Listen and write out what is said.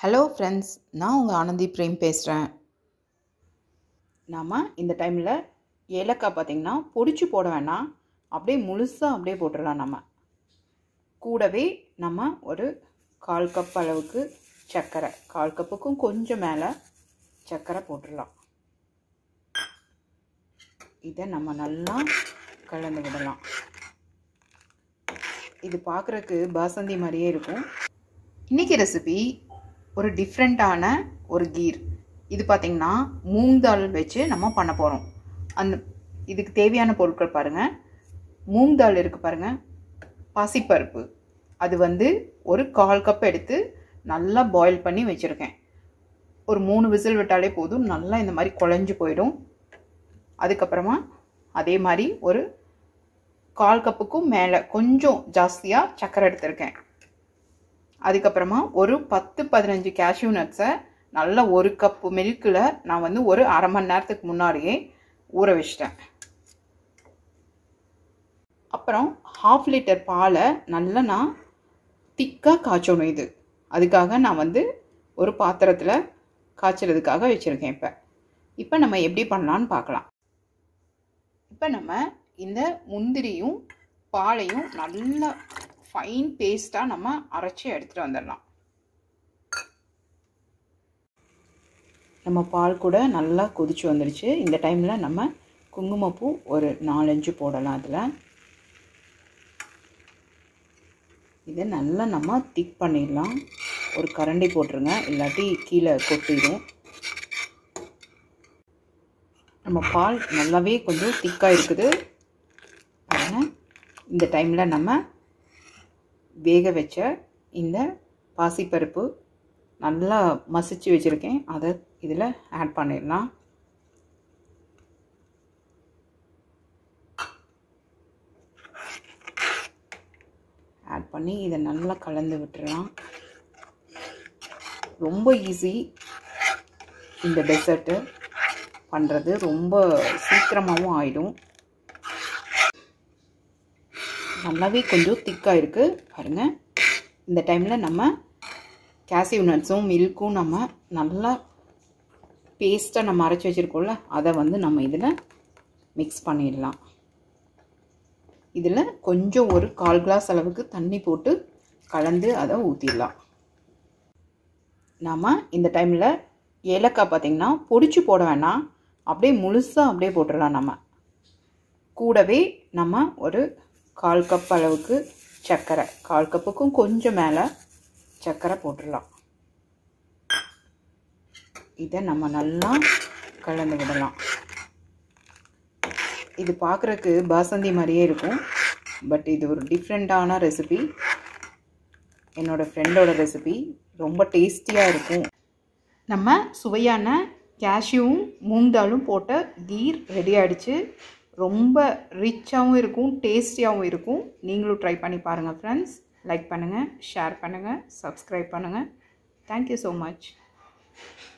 hello friends நான் உங்கள் Anandhi frame பேசுகிறேன் நாம் இந்த டைமில் ஏலக்காய் பார்த்திங்கன்னா பொடிச்சு போட வேணாம் அப்படியே முழுசாக அப்படியே போட்டுடலாம் நம்ம கூடவே நம்ம ஒரு கால் கப் அளவுக்கு சர்க்கரை கால் கப்புக்கும் கொஞ்சம் மேலே சர்க்கரை போட்டுடலாம் இதை நம்ம நல்லா கலந்து விடலாம் இது பார்க்குறக்கு பாசந்தி மாதிரியே இருக்கும் இன்றைக்கி ரெசிபி ஒரு டிஃப்ரெண்ட்டான ஒரு கீர் இது பார்த்திங்கன்னா மூங் தால் வச்சு நம்ம பண்ண போகிறோம் அந்த இதுக்கு தேவையான பொருட்கள் பாருங்கள் மூங் தால் இருக்குது பாருங்கள் பாசிப்பருப்பு அது வந்து ஒரு கால் கப் எடுத்து நல்லா பாயில் பண்ணி வச்சுருக்கேன் ஒரு மூணு விசில் விட்டாலே போதும் நல்லா இந்த மாதிரி குழஞ்சி போயிடும் அதுக்கப்புறமா அதே மாதிரி ஒரு கால் கப்புக்கும் மேலே கொஞ்சம் ஜாஸ்தியாக சர்க்கரை எடுத்திருக்கேன் அதுக்கப்புறமா ஒரு பத்து பதினஞ்சு கேஷ்யூ நட்ஸை நல்ல ஒரு கப்பு மில்கில் நான் வந்து ஒரு அரை மணி நேரத்துக்கு முன்னாடியே ஊற வச்சிட்டேன் அப்புறம் ஹாஃப் லிட்டர் பாலை நல்லா நான் திக்காக காய்ச்சணும் இது அதுக்காக நான் வந்து ஒரு பாத்திரத்தில் காய்ச்சறதுக்காக வச்சுருக்கேன் இப்போ இப்போ நம்ம எப்படி பண்ணலான்னு பார்க்கலாம் இப்போ நம்ம இந்த முந்திரியும் பாலையும் நல்லா ஃபைன் பேஸ்ட்டாக நம்ம அரைச்சி எடுத்துகிட்டு வந்துடலாம் நம்ம பால் கூட நல்லா கொதிச்சு வந்துடுச்சு இந்த டைமில் நம்ம குங்குமப்பூ ஒரு நாலஞ்சு போடலாம் அதில் இதை நல்லா நம்ம திக் பண்ணிடலாம் ஒரு கரண்டி போட்டுருங்க இல்லாட்டி கீழே கொட்டிடும் நம்ம பால் நல்லாவே கொஞ்சம் திக்காக இருக்குது பாருங்கள் இந்த டைமில் நம்ம வேக வச்ச இந்த பாசிப்பருப்பு நல்லா மசிச்சு வச்சுருக்கேன் அதை இதில் ஆட் பண்ணிடலாம் ஆட் பண்ணி இதை நல்லா கலந்து விட்டுறலாம் ரொம்ப ஈஸி இந்த டெசர்ட்டு பண்ணுறது ரொம்ப சீக்கிரமாகவும் ஆயிடும் நல்லாவே கொஞ்சம் திக்காக இருக்குது பாருங்கள் இந்த டைமில் நம்ம கேசிவ் நட்ஸும் மில்க்கும் நம்ம நல்லா பேஸ்ட்டாக நம்ம அரைச்சி வச்சுருக்கோம்ல அதை வந்து நம்ம இதில் மிக்ஸ் பண்ணிடலாம் இதில் கொஞ்சம் ஒரு கால் கிளாஸ் அளவுக்கு தண்ணி போட்டு கலந்து அதை ஊற்றிடலாம் நாம் இந்த டைமில் ஏலக்காய் பார்த்திங்கன்னா பொடிச்சு போட வேணாம் அப்படியே முழுசாக அப்படியே போட்டுடலாம் நம்ம கூடவே நம்ம ஒரு கால் கப் அளவுக்கு சர்க்கரை கால் கப்புக்கும் கொஞ்சம் மேலே சர்க்கரை போட்டுடலாம் இதை நம்ம நல்லா கலந்து விடலாம் இது பார்க்குறக்கு பாசந்தி மாதிரியே இருக்கும் பட் இது ஒரு டிஃப்ரெண்ட்டான ரெசிபி என்னோடய ஃப்ரெண்டோட ரெசிபி ரொம்ப டேஸ்டியாக இருக்கும் நம்ம சுவையான கேஷ்யூவும் மூங்தாலும் போட்ட கீர் ரெடி ஆகிடுச்சு ரொம்ப ரிச்சாகவும் இருக்கும் டேஸ்டியாகவும் இருக்கும் நீங்களும் ட்ரை பண்ணி பாருங்கள் ஃப்ரெண்ட்ஸ் லைக் பண்ணுங்கள் ஷேர் பண்ணுங்கள் சப்ஸ்கிரைப் பண்ணுங்கள் தேங்க்யூ ஸோ மச்